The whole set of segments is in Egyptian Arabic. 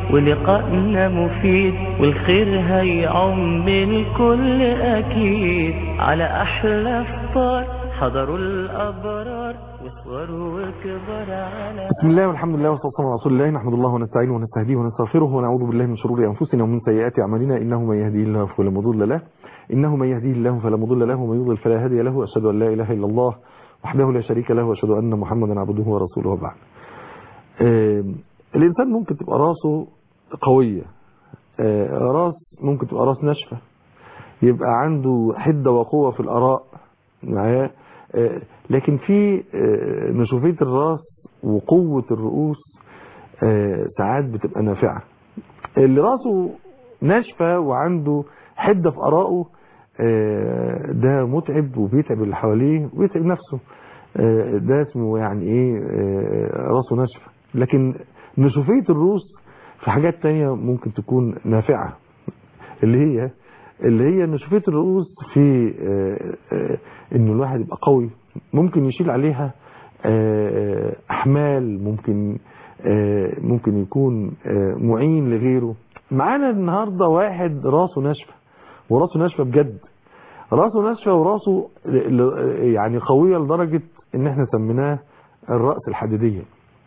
ولقائنا مفيد والخير هيعم الكل أكيد على أحلى فطار حضروا الأبرار وصغر وكبر على بسم الله والحمد لله والصلاة والسلام على رسول الله نحمد الله ونستعينه ونستهديه ونستغفره ونعوذ بالله من شرور أنفسنا ومن سيئات أعمالنا إنه من يهديه الله فلا مضل له إنه من يهديه الله فلا مضل له ومن يضلل فلا هادي له أشهد أن لا إله إلا الله وحده لا شريك له وأشهد أن محمدا عبده ورسوله وبعد آه، الإنسان ممكن تبقى راسه قوية آه، راس ممكن تبقى راس ناشفة يبقى عنده حدة وقوة في الآراء معايا آه، لكن في آه، نشوفية الراس وقوة الرؤوس آه، ساعات بتبقى نافعة اللي راسه ناشفة وعنده حدة في آرائه آه، ده متعب وبيتعب اللي حواليه وبيتعب نفسه آه، ده اسمه يعني ايه آه، راسه ناشفة لكن نشوفية الروس في حاجات تانية ممكن تكون نافعة اللي هي اللي هي نشوفية الرؤوس في آه، آه، انه الواحد يبقى قوي ممكن يشيل عليها آه، احمال ممكن آه، ممكن يكون آه، معين لغيره معانا النهاردة واحد راسه ناشفة وراسه ناشفة بجد راسه ناشفة وراسه ل- ل- يعني قوية لدرجة ان احنا سميناه الرأس الحديدية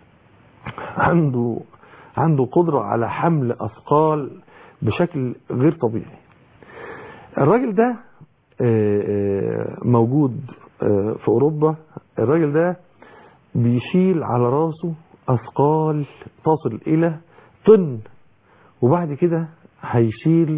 عنده عنده قدرة على حمل أثقال بشكل غير طبيعي الراجل ده آه، آه، موجود آه، في أوروبا الراجل ده بيشيل على راسه أثقال تصل إلى طن وبعد كده هيشيل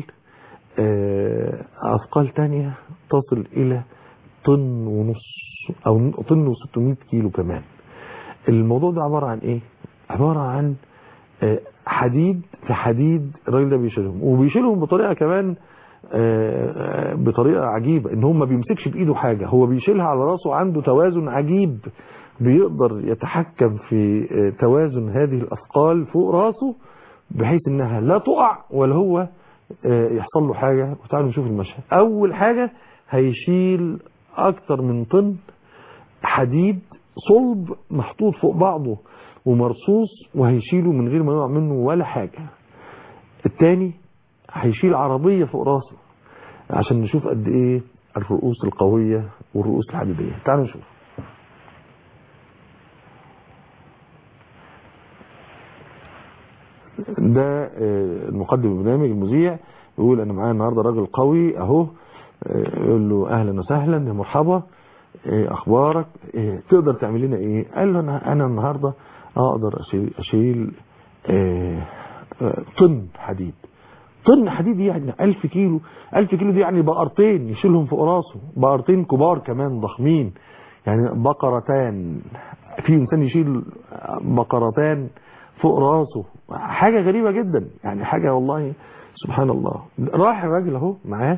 آه، أثقال تانية تصل إلى طن ونص أو طن وستمائة كيلو كمان الموضوع ده عبارة عن إيه؟ عبارة عن آه، حديد في حديد الراجل ده بيشيلهم وبيشيلهم بطريقة كمان آه، آه، بطريقة عجيبة ان هو ما بيمسكش بايده حاجة هو بيشيلها على راسه عنده توازن عجيب بيقدر يتحكم في آه، توازن هذه الاثقال فوق راسه بحيث انها لا تقع ولا هو آه، يحصل له حاجة وتعالوا نشوف المشهد اول حاجة هيشيل اكتر من طن حديد صلب محطوط فوق بعضه ومرصوص وهيشيله من غير ما يقع منه ولا حاجة التاني هيشيل عربية فوق راسه عشان نشوف قد ايه الرؤوس القوية والرؤوس الحديدية تعالوا نشوف ده آه، المقدم البرنامج المذيع يقول انا معايا النهارده راجل قوي اهو آه، يقول له اهلا وسهلا يا مرحبا إيه اخبارك إيه تقدر تعمل لنا ايه قال له انا انا النهارده اقدر اشيل اشيل إيه آه، طن حديد طن حديد يعني 1000 كيلو 1000 كيلو دي يعني بقرتين يشيلهم فوق راسه بقرتين كبار كمان ضخمين يعني بقرتان في انسان يشيل بقرتان فوق راسه حاجه غريبه جدا يعني حاجه والله سبحان الله راح الراجل اهو معاه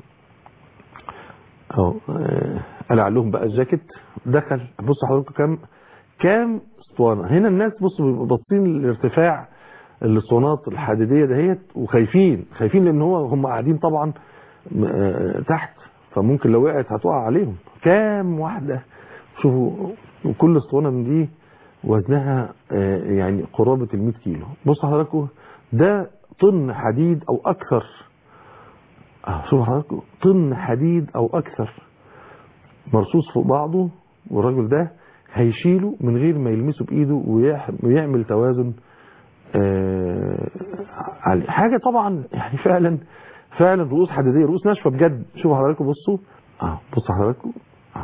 اهو آه، قلع لهم بقى الجاكيت دخل بص حضراتكم كام كام اسطوانه هنا الناس بصوا بيبقوا باصين لارتفاع الاسطوانات الحديديه دهيت وخايفين خايفين لان هو هم قاعدين طبعا آه، تحت فممكن لو وقعت هتقع عليهم كام واحده شوفوا كل اسطوانه من دي وزنها آه، يعني قرابه ال 100 كيلو بص حضراتكم ده طن حديد او اكثر اه شوفوا حضراتكم طن حديد او اكثر مرصوص فوق بعضه والراجل ده هيشيله من غير ما يلمسه بايده ويح- ويعمل توازن آه، عليه حاجه طبعا يعني فعلا فعلا رؤوس حديديه رؤوس ناشفه بجد شوفوا حضراتكم بصوا اه بصوا حضراتكم اه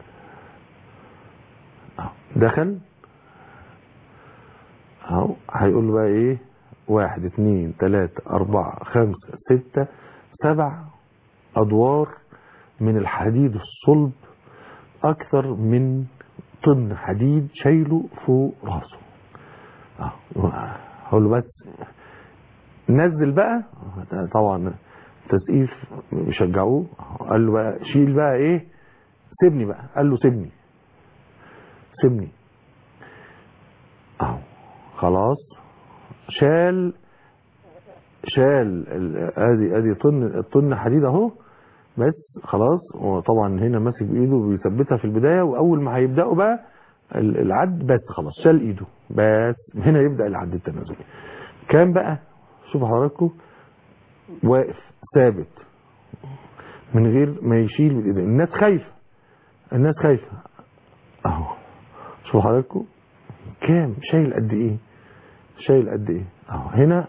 اه دخل اهو هيقول له بقى ايه واحد اتنين تلاتة اربعة خمسة ستة سبع ادوار من الحديد الصلب اكثر من طن حديد شايله فوق راسه اه هقول له بس نزل بقى طبعا تسقيف يشجعوه قال له بقى شيل بقى ايه سيبني بقى قال له سيبني سيبني اهو خلاص شال شال ال- ادي ادي طن الطن حديد اهو بس خلاص وطبعا هنا ماسك بايده بيثبتها في البدايه واول ما هيبداوا بقى ال- العد بس خلاص شال ايده بس هنا يبدا العد التنازلي كام بقى شوفوا حضراتكم واقف ثابت من غير ما يشيل بالايدين الناس خايفه الناس خايفه اهو شوفوا حضراتكم كام شايل قد ايه شايل قد ايه اهو هنا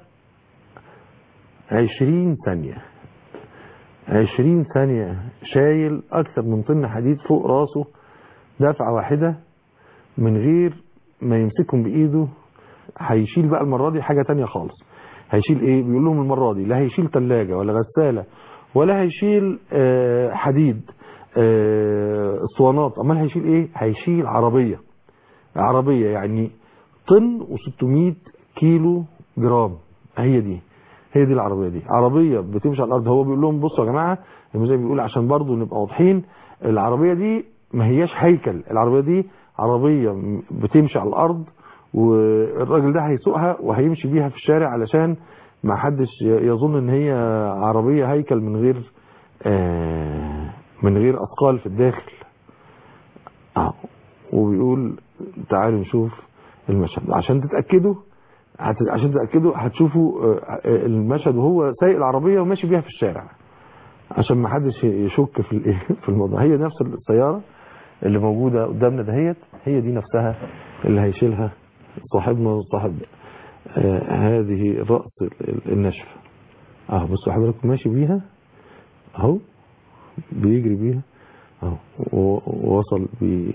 عشرين ثانية عشرين ثانية شايل اكثر من طن حديد فوق راسه دفعة واحدة من غير ما يمسكهم بايده هيشيل بقى المرة دي حاجة تانية خالص هيشيل ايه بيقول لهم المرة دي لا هيشيل ثلاجة ولا غسالة ولا هيشيل آه حديد آه اسطوانات امال هيشيل ايه هيشيل عربية عربية يعني طن و600 كيلو جرام هي دي هي دي العربية دي عربية بتمشي على الارض هو بيقول لهم بصوا يا جماعة زي بيقول عشان برضو نبقى واضحين العربية دي ما هياش هيكل العربية دي عربية بتمشي على الارض والراجل ده هيسوقها وهيمشي بيها في الشارع علشان ما حدش يظن ان هي عربية هيكل من غير آه من غير اثقال في الداخل اه وبيقول تعالوا نشوف المشهد عشان تتأكدوا عشان تتأكدوا هتشوفوا المشهد وهو سايق العربية وماشي بيها في الشارع عشان ما حدش يشك في في الموضوع هي نفس السيارة اللي موجودة قدامنا دهيت هي دي نفسها اللي هيشيلها صاحبنا صاحب آه هذه الرأس النشفة اهو بصوا حضراتكم ماشي بيها اهو بيجري بيها اهو ووصل ب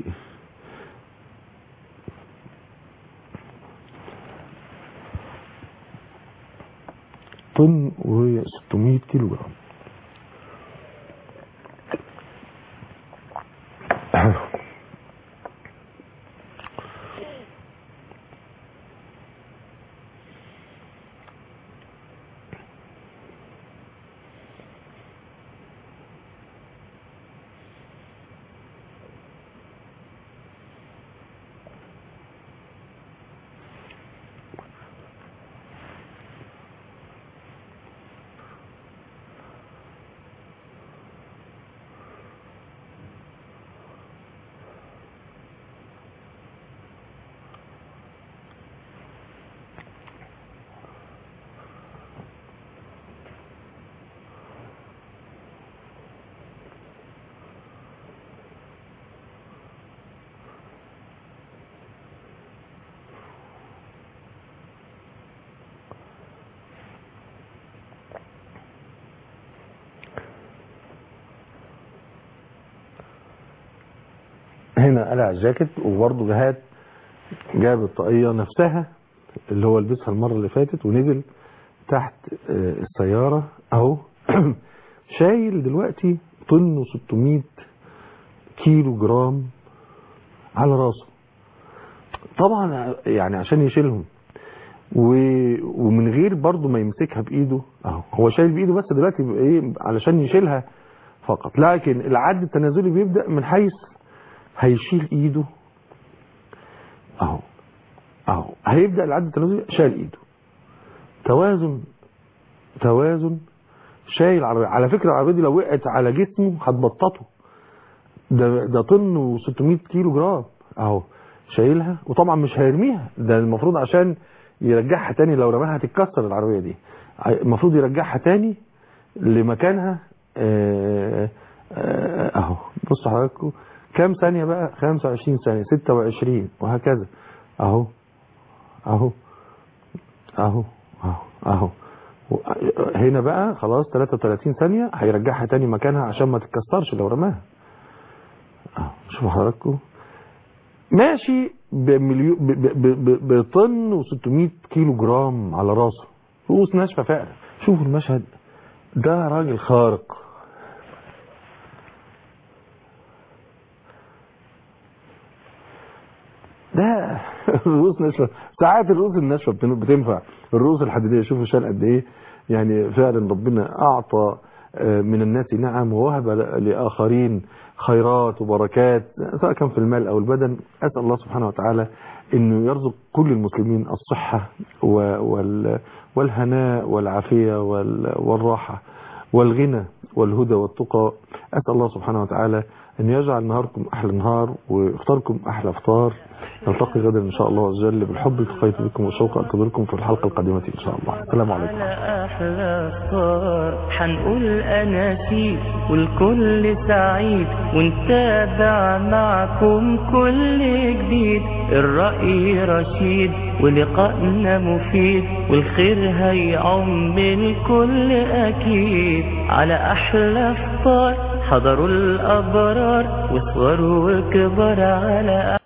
طن وهي 600 كيلو جرام هنا قلع الجاكيت وبرضه جهاد جاب الطاقية نفسها اللي هو لبسها المرة اللي فاتت ونزل تحت السيارة اهو شايل دلوقتي طن و600 كيلو جرام على راسه طبعا يعني عشان يشيلهم ومن غير برضه ما يمسكها بايده اهو هو شايل بايده بس دلوقتي ايه علشان يشيلها فقط لكن العد التنازلي بيبدأ من حيث هيشيل ايده اهو اهو هيبدأ العد التنازلي شايل ايده توازن توازن شايل العربية على فكرة العربية دي لو وقعت على جسمه هتبططه ده ده طن و600 كيلو جرام اهو شايلها وطبعا مش هيرميها ده المفروض عشان يرجعها تاني لو رماها هتتكسر العربية دي المفروض يرجعها تاني لمكانها اه اه اهو بصوا حضراتكم كام ثانية بقى 25 ثانية 26 وهكذا اهو اهو اهو اهو اهو هنا بقى خلاص 33 ثانية هيرجعها تاني مكانها عشان ما تتكسرش لو رماها اهو شوفوا حضراتكم ماشي بمليون بطن و600 كيلو جرام على راسه رؤوس ناشفه فعلا شوفوا المشهد ده راجل خارق ده الرؤوس ناشفه ساعات الرؤوس الناشفه بتنفع الرؤوس الحديديه شوفوا شال قد ايه يعني فعلا ربنا اعطى من الناس نعم ووهب لاخرين خيرات وبركات سواء كان في المال او البدن اسال الله سبحانه وتعالى انه يرزق كل المسلمين الصحه والهناء والعافيه والراحه والغنى والهدى والتقى اسال الله سبحانه وتعالى أن يجعل نهاركم أحلى نهار وإفطاركم أحلى إفطار نلتقي غدا إن شاء الله عز وجل بالحب التقيت بكم والشوق أنتظركم في الحلقة القادمة إن شاء الله السلام عليكم على أحلى فطار حنقول أناشيد والكل سعيد ونتابع معكم كل جديد الرأي رشيد ولقائنا مفيد والخير هيعم الكل أكيد على أحلى فطار حضروا الأبرار وصغروا وكبار على